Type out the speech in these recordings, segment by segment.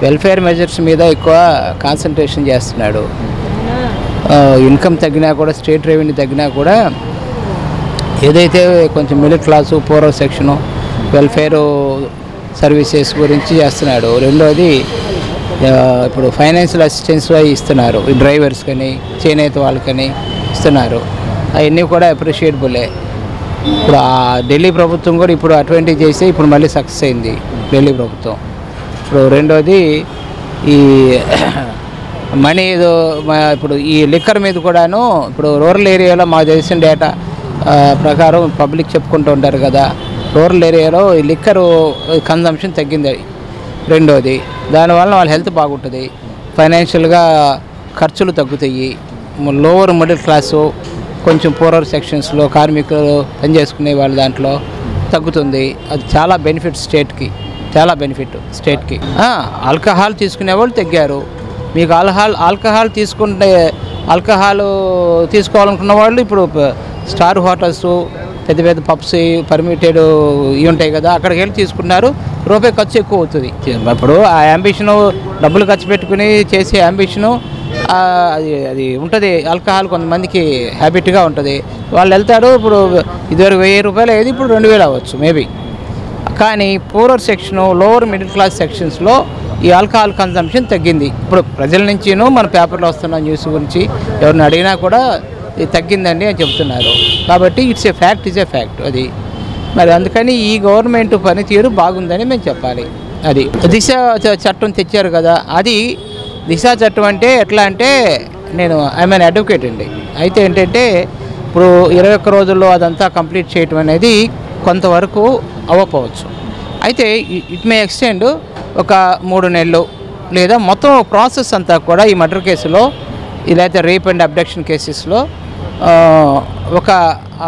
welfare measures మీద ఎక్కువ concentration చేస్తున్నాడు ఇన్కమ్ తగ్గినా కూడా స్టేట్ రెవెన్యూ తగ్గినా కూడా ఏదైతే కొంచెం middle class poorer section welfare services గురించి చేస్తున్నాడు రెండోది ఆ, ఇప్పుడు ఫైనాన్షియల్ అసిస్టెన్స్ ఇస్తున్నారు ఈ డ్రైవర్స్ కానీ చేనేత వాళ్ళకని ఇస్తున్నారు అవన్నీ కూడా అప్రిషియేటబులే ఇప్పుడు ఆ ఢిల్లీ ప్రభుత్వం కూడా ఇప్పుడు అటువంటి చేసి ఇప్పుడు మళ్ళీ సక్సెస్ అయింది ఢిల్లీ ప్రభుత్వం ఇప్పుడు రెండోది ఈ మనీ ఏదో మా- ఇప్పుడు ఈ లిక్కర్ మీద కూడాను ఇప్పుడు రూరల్ ఏరియాలో మాకు తెలిసిన డేటా ఆ, ప్రకారం పబ్లిక్ చెప్పుకుంటూ ఉంటారు కదా రూరల్ ఏరియాలో ఈ లిక్కర్ కన్జంప్షన్ తగ్గింది రెండోది దానివల్ల వాళ్ళ హెల్త్ బాగుంటుంది ఫైనాన్షియల్గా ఖర్చులు తగ్గుతాయి లోవర్ మిడిల్ క్లాసు కొంచెం పూర్వర్ సెక్షన్స్లో కార్మికులు పనిచేసుకునే వాళ్ళ దాంట్లో తగ్గుతుంది అది చాలా బెనిఫిట్ స్టేట్కి చాలా బెనిఫిట్ స్టేట్కి ఆల్కహాల్ తీసుకునే వాళ్ళు తగ్గారు మీకు ఆల్కహాల్ ఆల్కహాల్ తీసుకుంటే ఆల్కహాల్ తీసుకోవాలనుకున్న వాళ్ళు ఇప్పుడు ప- స్టార్ హోటల్స్ పెద్ద పెద్ద పబ్స్ పర్మిటెడ్ ఇవి ఉంటాయి కదా అక్కడికి వెళ్ళి తీసుకున్నారు రూపాయి ఖర్చు ఎక్కువ అవుతుంది ఇప్పుడు ఆ అంబిషను డబ్బులు ఖర్చు పెట్టుకుని చేసే అంబిషను అది అది ఉంటుంది ఆల్కహాల్ కొంతమందికి హ్యాబిట్గా ఉంటుంది వాళ్ళు వెళ్తారు ఇప్పుడు ఇదివరకు వెయ్యి రూపాయలు అయ్యేది ఇప్పుడు రెండు వేలు అవ్వచ్చు మేబీ కానీ poorer section lower middle class సెక్షన్స్లో ఈ ఆల్కహాల్ కన్సంప్షన్ తగ్గింది ఇప్పుడు ప్రజల నుంచిను మన పేపర్లో వస్తున్న న్యూస్ గురించి ఎవరిని అడిగినా కూడా ఇది తగ్గిందండి అని చెప్తున్నారు కాబట్టి it's a fact is a fact అది మరి అందుకని ఈ గవర్నమెంట్ పనితీరు బాగుందని మేము చెప్పాలి అది దిశ చ- చట్టం తెచ్చారు కదా అది దిశ చట్టం అంటే ఎట్లా అంటే నేను ఐ మీన్ అడ్వకేట్ అండి అయితే ఏంటంటే ఇప్పుడు ఇరవై ఒక్క రోజుల్లో అదంతా కంప్లీట్ చేయటం అనేది కొంతవరకు అవ్వకపోవచ్చు అయితే ఇట్ మే ఎక్స్టెండ్ ఒక మూడు నెలలు లేదా మొత్తం ప్రాసెస్ అంతా కూడా ఈ మర్డర్ కేసులో ఇదైతే రేప్ అండ్ అబ్డక్షన్ కేసెస్లో ఒక ఆ,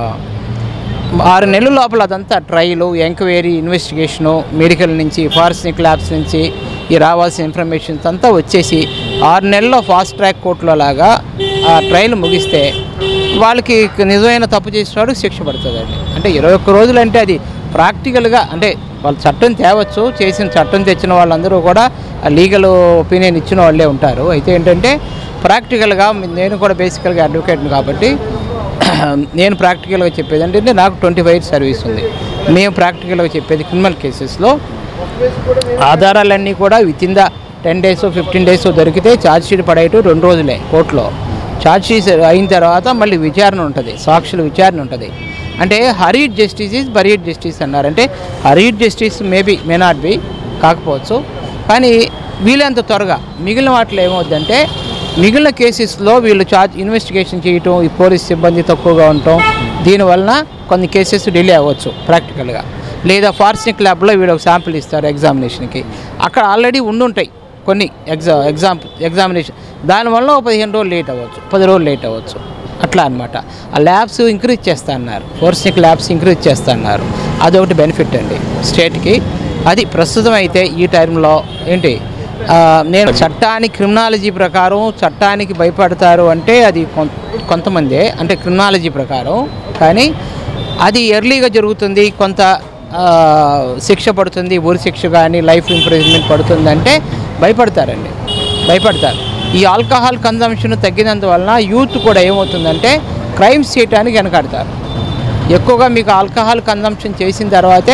ఆరు నెలల లోపల అదంతా ట్రయలు ఎంక్వైరీ ఇన్వెస్టిగేషను మెడికల్ నుంచి ఫారెన్సిక్ ల్యాబ్స్ నుంచి ఈ రావాల్సిన ఇన్ఫర్మేషన్ అంతా వచ్చేసి ఆరు నెలల్లో ఫాస్ట్ ట్రాక్ కోర్టులో లాగా ఆ ట్రయల్ ముగిస్తే వాళ్ళకి నిజమైన తప్పు చేసిన వాడికి శిక్ష పడుతుందండి అంటే ఇరవై ఒక్క రోజులు అంటే అది ప్రాక్టికల్గా అంటే వాళ్ళు చట్టం తేవచ్చు చేసిన చట్టం తెచ్చిన వాళ్ళందరూ కూడా లీగల్ ఒపీనియన్ ఇచ్చిన వాళ్ళే ఉంటారు అయితే ఏంటంటే ప్రాక్టికల్గా నేను కూడా బేసికల్గా అడ్వకేట్ని కాబట్టి నేను ప్రాక్టికల్గా చెప్పేది ఏంటంటే నాకు ట్వంటీ ఫైవ్ ఇయర్స్ సర్వీస్ ఉంది మేము ప్రాక్టికల్గా చెప్పేది క్రిమినల్ కేసెస్లో ఆధారాలన్నీ కూడా within the ten days fifteen days దొరికితే ఛార్జ్ షీట్ పడేయటం రెండు రోజులే కోర్టులో ఛార్జ్ షీట్ అయిన తర్వాత మళ్ళీ విచారణ ఉంటుంది సాక్షుల విచారణ ఉంటుంది అంటే hurried justice is buried justice అన్నారు అంటే hurried justice maybe may not be కాకపోవచ్చు కానీ వీలైనంత త్వరగా మిగిలిన వాటిలో ఏమవుద్దంటే మిగిలిన కేసెస్లో వీళ్ళు చార్జ్ ఇన్వెస్టిగేషన్ చేయటం ఈ పోలీస్ సిబ్బంది తక్కువగా ఉండటం దీనివలన కొన్ని కేసెస్ డిలే అవ్వచ్చు ప్రాక్టికల్గా లేదా ఫార్సిక్ ల్యాబ్లో వీళ్ళు ఒక శాంపిల్ ఇస్తారు ఎగ్జామినేషన్కి అక్కడ ఆల్రెడీ ఉండుంటాయి కొన్ని ఎగ్జా ఎగ్జామ్ ఎగ్జామినేషన్ దానివల్ల ఒక పదిహేను రోజులు లేట్ అవ్వచ్చు పది రోజులు లేట్ అవ్వచ్చు అట్లా అనమాట ఆ ల్యాబ్స్ ఇంక్రీజ్ చేస్తా అన్నారు ఫోర్సిక్ ల్యాబ్స్ ఇంక్రీజ్ చేస్తా అన్నారు అదొకటి బెనిఫిట్ అండి స్టేట్కి అది ప్రస్తుతం అయితే ఈ టైంలో ఏంటి ఆ, నేను చట్టానికి క్రిమినాలజీ ప్రకారం చట్టానికి భయపడతారు అంటే అది కొం- కొంతమందే అంటే క్రిమినాలజీ ప్రకారం కానీ అది ఎర్లీగా జరుగుతుంది కొంత ఆ, శిక్ష పడుతుంది ఊరి శిక్ష కానీ లైఫ్ ఇంప్రూవ్మెంట్ పడుతుంది అంటే భయపడతారండి భయపడతారు ఈ ఆల్కహాల్ కన్జంప్షన్ తగ్గినందువలన యూత్ కూడా ఏమవుతుందంటే క్రైమ్స్ చేయడానికి వెనకాడతారు ఎక్కువగా మీకు ఆల్కహాల్ కన్జంప్షన్ చేసిన తర్వాతే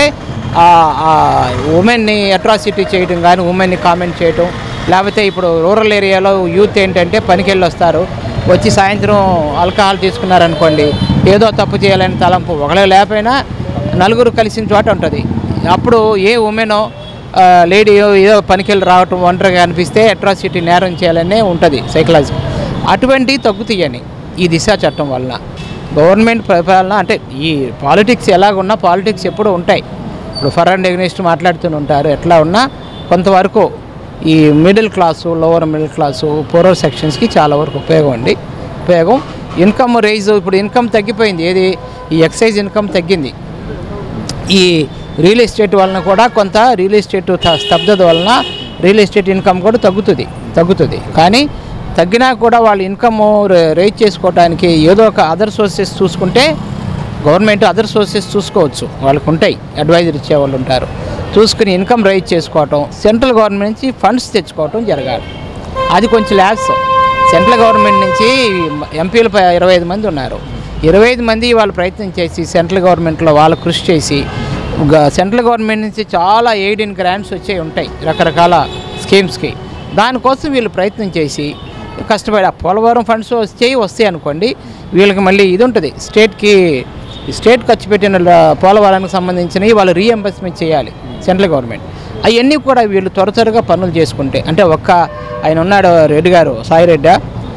ఉమెన్ని అట్రాసిటీ చేయడం కానీ ఉమెన్ని కామెంట్ చేయటం లేకపోతే ఇప్పుడు రూరల్ ఏరియాలో యూత్ ఏంటంటే పనికి వెళ్ళి వస్తారు వచ్చి సాయంత్రం ఆల్కహాల్ తీసుకున్నారనుకోండి ఏదో తప్పు చేయాలని తలంపు ఒకళ్ళే లేకపోయినా నలుగురు కలిసిన చోట ఉంటుంది అప్పుడు ఏ ఉమెనో లేడీ ఏదో పనికి వెళ్ళి రావటం ఒంటరిగా అనిపిస్తే అట్రాసిటీ నేరం చేయాలనే ఉంటుంది సైకలాజీ అటువంటివి తగ్గుతాయని ఈ దిశ చట్టం వలన గవర్నమెంట్ పరిపాలన అంటే ఈ పాలిటిక్స్ ఎలాగున్నా పాలిటిక్స్ ఎప్పుడూ ఉంటాయి ఇప్పుడు ఫర్ అండ్ ఎగ్నెస్ట్ మాట్లాడుతూనే ఉంటారు ఎట్లా ఉన్నా కొంతవరకు ఈ middle class lower middle class poorer సెక్షన్స్కి చాలా వరకు ఉపయోగం అండి ఉపయోగం ఇన్కమ్ రైజ్ ఇప్పుడు ఇన్కమ్ తగ్గిపోయింది ఏది ఈ ఎక్సైజ్ ఇన్కమ్ తగ్గింది ఈ రియల్ ఎస్టేట్ వలన కూడా కొంత రియల్ ఎస్టేట్ త- స్తబ్దత వలన రియల్ ఎస్టేట్ ఇన్కమ్ కూడా తగ్గుతుంది తగ్గుతుంది కానీ తగ్గినా కూడా వాళ్ళ ఇన్కమ్ రేజ్ చేసుకోవడానికి ఏదో ఒక అదర్ సోర్సెస్ చూసుకుంటే గవర్నమెంట్ అదర్ సోర్సెస్ చూసుకోవచ్చు వాళ్ళకు ఉంటాయి అడ్వైజర్ ఇచ్చే వాళ్ళు ఉంటారు చూసుకుని ఇన్కమ్ రైజ్ చేసుకోవటం సెంట్రల్ గవర్నమెంట్ నుంచి ఫండ్స్ తెచ్చుకోవటం జరగాలి అది కొంచెం ల్యాబ్స్ సెంట్రల్ గవర్నమెంట్ నుంచి ఎంపీలు ప- ఇరవై ఐదు మంది ఉన్నారు ఇరవై ఐదు మంది వాళ్ళు ప్రయత్నం చేసి సెంట్రల్ గవర్నమెంట్లో వాళ్ళు కృషి చేసి గ- సెంట్రల్ గవర్నమెంట్ నుంచి చాలా ఎయిడ్ ఇన్ గ్రాంట్స్ వచ్చే ఉంటాయి రకరకాల స్కీమ్స్కి దానికోసం వీళ్ళు ప్రయత్నం చేసి కష్టపడి ఆ పోలవరం ఫండ్స్ వచ్చేవి వస్తాయి అనుకోండి వీళ్ళకి మళ్ళీ ఇది ఉంటుంది స్టేట్కి స్టేట్ ఖర్చు పెట్టిన ల- పోలవరానికి సంబంధించినవి వాళ్ళు రీఎంబర్స్మెంట్ చేయాలి సెంట్రల్ గవర్నమెంట్ అవన్నీ కూడా వీళ్ళు త్వర త్వరగా పనులు చేసుకుంటే అంటే ఒక్క ఆయన ఉన్నాడు రెడ్డి గారు సాయి రెడ్డి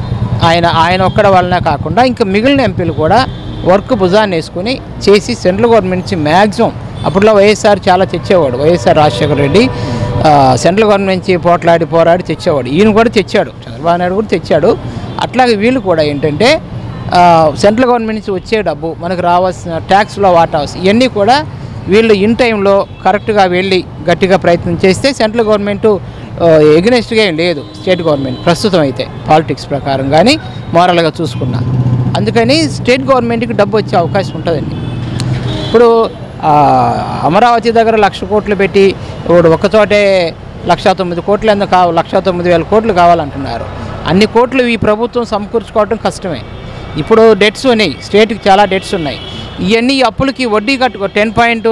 ఆయన ఆయన ఒక్కడ వలన కాకుండా ఇంకా మిగిలిన ఎంపీలు కూడా వర్క్ భుజాన్ని వేసుకుని చేసి సెంట్రల్ గవర్నమెంట్ నుంచి మ్యాక్సిమం అప్పట్లో వైఎస్ఆర్ చాలా తెచ్చేవాడు వైఎస్ఆర్ రాజశేఖర రెడ్డి ఆ, సెంట్రల్ గవర్నమెంట్ నుంచి పోట్లాడి పోరాడి తెచ్చేవాడు ఈయన కూడా తెచ్చాడు చంద్రబాబు నాయుడు కూడా తెచ్చాడు అట్లాగే వీళ్ళు కూడా ఏంటంటే ఆ, సెంట్రల్ గవర్నమెంట్ నుంచి వచ్చే డబ్బు మనకు రావాల్సిన ట్యాక్స్లో వాటాస్ ఇవన్నీ కూడా వీళ్ళు ఇన్ టైంలో కరెక్ట్గా వెళ్ళి గట్టిగా ప్రయత్నం చేస్తే సెంట్రల్ గవర్నమెంట్ ఎగ్నెస్ట్గా ఏం లేదు స్టేట్ గవర్నమెంట్ ప్రస్తుతం అయితే పాలిటిక్స్ ప్రకారం కానీ మోరల్గా చూసుకున్నా అందుకని స్టేట్ గవర్నమెంట్కి డబ్బు వచ్చే అవకాశం ఉంటుందండి ఇప్పుడు ఆ, అమరావతి దగ్గర లక్ష కోట్లు పెట్టి ఇప్పుడు ఒక్కచోటే లక్ష తొమ్మిది కోట్లు ఎందుకు కావు లక్ష తొమ్మిది వేల కోట్లు కావాలంటున్నారు అన్ని కోట్లు ఈ ప్రభుత్వం సమకూర్చుకోవడం కష్టమే ఇప్పుడు డెట్స్ ఉన్నాయి స్టేట్కి చాలా డెట్స్ ఉన్నాయి ఇవన్నీ అప్పులకి వడ్డీ కట్టు టెన్ పాయింట్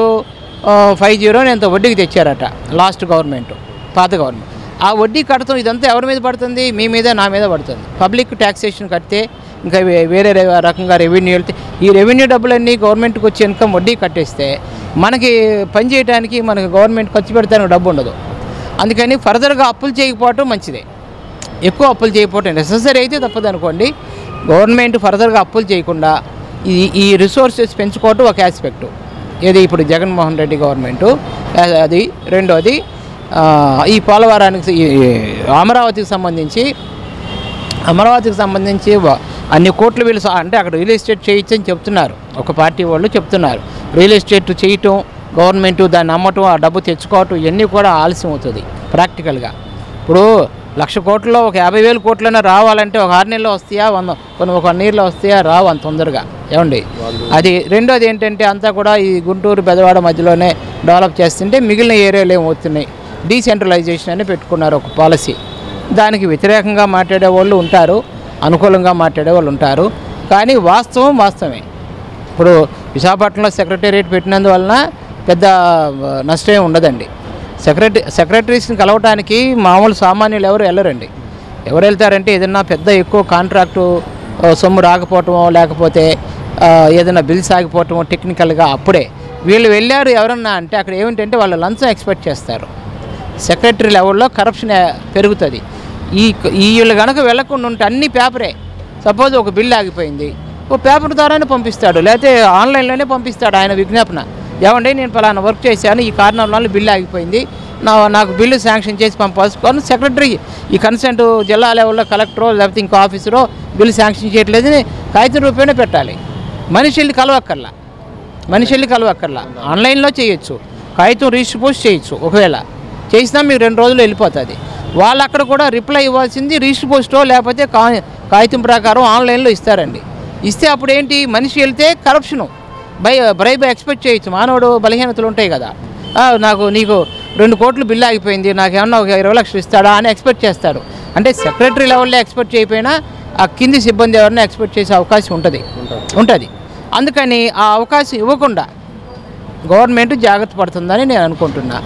ఫైవ్ జీరో ఎంత వడ్డీకి తెచ్చారట లాస్ట్ గవర్నమెంట్ పాత గవర్నమెంట్ ఆ వడ్డీ కడతాం ఇదంతా ఎవరి మీద పడుతుంది మీ మీద నా మీద పడుతుంది పబ్లిక్ ట్యాక్సేషన్ కడితే ఇంకా వే- వేరే రే- రకంగా రెవెన్యూ వెళ్తే ఈ రెవెన్యూ డబ్బులన్నీ గవర్నమెంట్కి వచ్చే ఇన్కమ్ వడ్డీ కట్టేస్తే మనకి పని చేయడానికి మనకి గవర్నమెంట్ ఖర్చు పెడతానికి డబ్బు ఉండదు అందుకని ఫర్దర్గా అప్పులు చేయకపోవటం మంచిదే ఎక్కువ అప్పులు చేయకపోవటం నెససరీ అయితే తప్పదు అనుకోండి గవర్నమెంట్ ఫర్దర్గా అప్పులు చేయకుండా ఈ ఈ రిసోర్సెస్ పెంచుకోవటం ఒక ఆస్పెక్టు ఏది ఇప్పుడు జగన్మోహన్ రెడ్డి గవర్నమెంటు ఆ- అది రెండోది ఆ, ఈ పోలవరానికి ఈ అమరావతికి సంబంధించి అమరావతికి సంబంధించి వ- అన్ని కోట్లు వీళ్ళు సా- అంటే అక్కడ రియల్ ఎస్టేట్ చేయొచ్చని చెప్తున్నారు ఒక పార్టీ వాళ్ళు చెప్తున్నారు రియల్ ఎస్టేట్ చేయటం గవర్నమెంట్ దాన్ని అమ్మటం ఆ డబ్బు తెచ్చుకోవటం ఇవన్నీ కూడా ఆలస్యం అవుతుంది ప్రాక్టికల్గా ఇప్పుడు లక్ష కోట్లలో ఒక యాభై వేల కోట్లైనా రావాలంటే ఒక ఆరు నెలలు వస్తాయా వంద కొన్ని ఒక వన్ ఇయర్లో వస్తాయా రావు అంత తొందరగా ఏమండి అది రెండోది ఏంటంటే అంతా కూడా ఈ గుంటూరు బెదవాడ మధ్యలోనే డెవలప్ చేస్తుంటే మిగిలిన ఏరియాలు ఏమవుతున్నాయి డీసెంట్రలైజేషన్ అని పెట్టుకున్నారు ఒక పాలసీ దానికి వ్యతిరేకంగా మాట్లాడే వాళ్ళు ఉంటారు అనుకూలంగా మాట్లాడే వాళ్ళు ఉంటారు కానీ వాస్తవం వాస్తవమే ఇప్పుడు విశాఖపట్నంలో సెక్రటేరియట్ పెట్టినందువలన పెద్ద ఆ, నష్టం ఉండదండి సెక్రటరీ సెక్రటరీస్ని కలవటానికి మామూలు సామాన్యులు ఎవరు వెళ్ళరండి ఎవరు వెళ్తారంటే ఏదన్నా పెద్ద ఎక్కువ కాంట్రాక్టు ఆ, సొమ్ము రాకపోవటమో లేకపోతే ఆ, ఏదైనా బిల్స్ ఆగిపోవటమో టెక్నికల్గా అప్పుడే వీళ్ళు వెళ్ళారు ఎవరన్నా అంటే అక్కడ ఏమిటంటే వాళ్ళు లంచం ఎక్స్పెక్ట్ చేస్తారు సెక్రటరీ లెవెల్లో కరప్షన్ పెరుగుతుంది ఈ ఈ వీళ్ళు కనుక వెళ్ళకుండా ఉంటే అన్ని పేపరే సపోజ్ ఒక బిల్ ఆగిపోయింది ఓ పేపర్ ద్వారానే పంపిస్తాడు లేకపోతే ఆన్లైన్లోనే పంపిస్తాడు ఆయన విజ్ఞాపన ఏమండి నేను పలానా వర్క్ చేశాను ఈ కారణం వల్ల బిల్లు ఆగిపోయింది నా నాకు బిల్లు శాంక్షన్ చేసి పంపాల్సుకొని సెక్రటరీ ఈ కన్సెంట్ జిల్లా లెవెల్లో కలెక్టరో లేకపోతే ఇంకో ఆఫీసరో బిల్లు శాంక్షన్ చేయట్లేదని కాగితం రూపేనే పెట్టాలి మనిషి వెళ్ళి కలవక్కర్లా మనిషి వెళ్ళి కలవక్కర్లా ఆన్లైన్లో చేయొచ్చు కాగితం రిజిస్టర్ పోస్ట్ చేయొచ్చు ఒకవేళ చేసినా మీకు రెండు రోజులు వెళ్ళిపోతుంది వాళ్ళు అక్కడ కూడా రిప్లై ఇవ్వాల్సింది రిజిస్టర్ పోస్టో లేకపోతే కా కాగితం ప్రకారం ఆన్లైన్లో ఇస్తారండి ఇస్తే అప్పుడు ఏంటి మనిషి వెళ్తే కరప్షను బై బ్రైబ్ ఎక్స్పెక్ట్ చేయొచ్చు మానవుడు బలహీనతలు ఉంటాయి కదా "ఆ, నాకు నీకు రెండు కోట్లు బిల్లు ఆగిపోయింది నాకు ఏమన్నా ఒక ఇరవై లక్షలు ఇస్తాడా అని ఎక్స్పెక్ట్ చేస్తాడు అంటే సెక్రటరీ లెవెల్లో ఎక్స్పెక్ట్ చేయకపోయినా ఆ కింది సిబ్బంది ఎవరైనా ఎక్స్పెక్ట్ చేసే అవకాశం ఉంటుంది ఉంటుంది అందుకని ఆ అవకాశం ఇవ్వకుండా గవర్నమెంట్ జాగ్రత్త పడుతుందని నేను అనుకుంటున్నా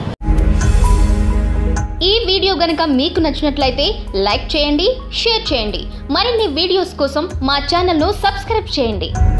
ఈ వీడియో గనక మీకు నచ్చినట్లయితే లైక్ చేయండి షేర్ చేయండి మరిన్ని వీడియోస్ కోసం మా ఛానల్ను సబ్స్క్రైబ్ చేయండి